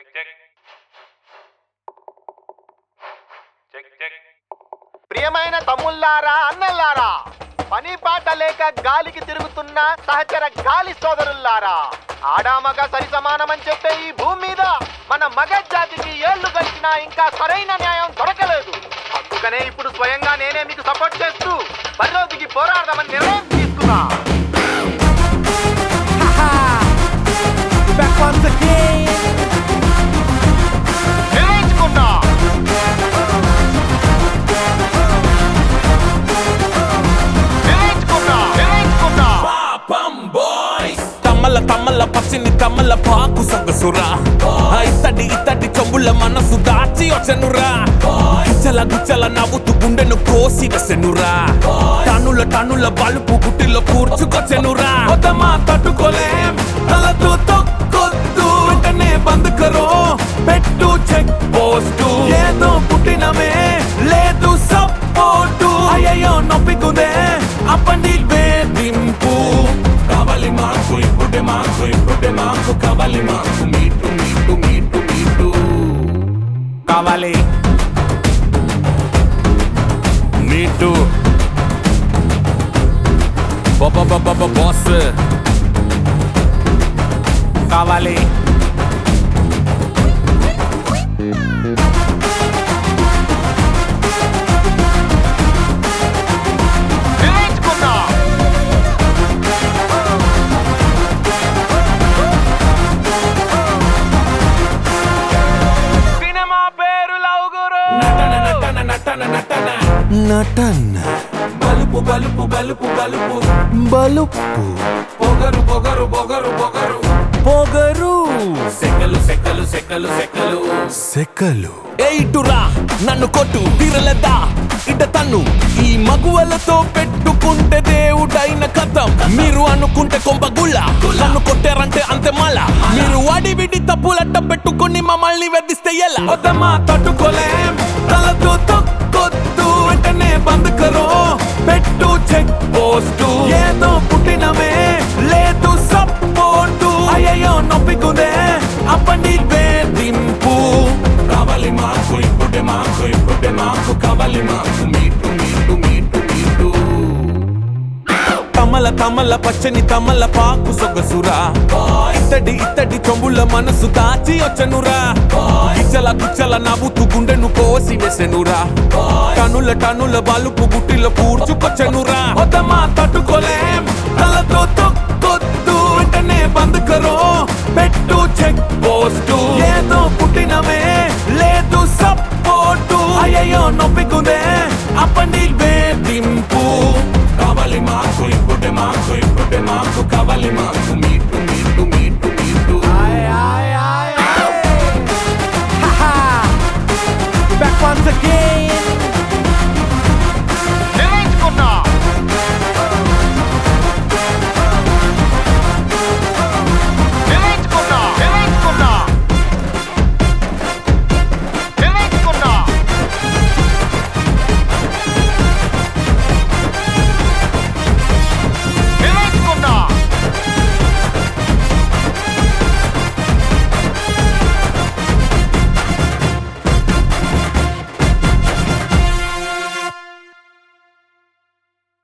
Check check check check ప్రియమైన తమ్ముళ్ళారా అన్నల్లారా పని పాట లేక గాలికి తిరుగుతున్న సహచర గాలి సోదరుల్లారా ఆడామగ సరి సమానమని చెప్పే ఈ భూమి మీద మన మగ జాతికి ఏళ్లు గడిచినా ఇంకా సరైన న్యాయం దొరకలేదు అందుకనే ఇప్పుడు స్వయంగా నేనే మీకు సపోర్ట్ చేస్తూ బరిలోకి పోరాడదామని నిర్ణయం తీసుకున్నా Back once again. నిర్ణయించుకున్నా నిర్ణయించుకున్నా నిర్ణయించుకున్నా తమ్మల తమ్మల పచ్చిని తమ్మల పాకు సొగసురా ఆ ఇత్తడి ఇత్తడి చెంబుల మనసు దాచి వచ్చనురా గుచ్చల గుచ్చల నవ్వుతూ గుండెను కోసి వెసెనురా టన్నుల టన్నుల బలుపు గుట్టిలో కూర్చుకొచ్చెనురా వద్దమా తట్టుకోలేం తలతో తొక్కొద్దు వెంటనే బంద్ కరో పెట్టు చెక్ పోస్టు ఏదో పుట్టినమే లేదు సపోర్టు అయ్యయ్యో నొప్పికుందే అప్పండి వేధింపు కావాలి మాకు ఇప్పుడే మాకు ఇప్పుడే మాకు కావాలి మాకు మీటు మీటు మీటు మీటు కావాలి మీటు బాస్ కావాలి నిర్ణయించుకున్నా సినిమా పేరు లవుగురు నటన నటన నటన నటన నటన బలుపు బలుపు బలుపు బలుపు బలుపు పొగరు పొగరు పొగరు పొగరు పొగరు సెక్కలు సెక్కలు సెక్కలు సెక్కలు సెకలు ఏ ఇటురా నన్ను కొట్టు తీరలేదా ఇట తన్ను ఈ మగువలతో పెట్టుకుంటే దేవుడైన కథం మీరు అనుకుంటే కొంప గుళ్ళ నన్ను కొట్టారంటే అంతే మళ్ళ మీరు వాడి విడి తప్పులట్ట పెట్టుకుని మమ్మల్ని వెదిస్తే ఎలా వద్దమ్మా తట్టుకోలేం తలతో తొక్కొద్దు వెంటనే బంద్ కరో పెట్టు చెక్ పోస్టు ఏదో పుట్టినమే లేదు సపోర్టు అయ్యయ్యో నొప్పికుందే అప్పండి వేధింపు కావాలి మాకు ఇప్పుడే మాకు ఇప్పుడే మాకు కావాలి మాకు మీటు మీటు మీటు మీటు తమల తమల పచ్చని తమల పాకు సొగసురా ఇత్తడి ఇత్తడి చెంబుల మనసు దాచి వచ్చనురా గుచ్చల గుచ్చల నవ్వుతూ గుండెను కోసి వేసెనురా టనుల టనుల బలుపు గుట్టిలో కూర్చుకొచ్చనురా వద్దమ్మా తట్టుకోలేం తలతో తొక్కొద్దు వెంటనే బంద్ కరో పెట్టు చెక్ పోస్టు ఏదో పుట్టినమే లేదు సపోర్టు అయ్యయ్యో నొప్పికుందే అప్పండి వేధింపు కావాలి మాకు ఇప్పుడే మాకు ఇప్పుడే మాకు కావాలి మాకు మీటు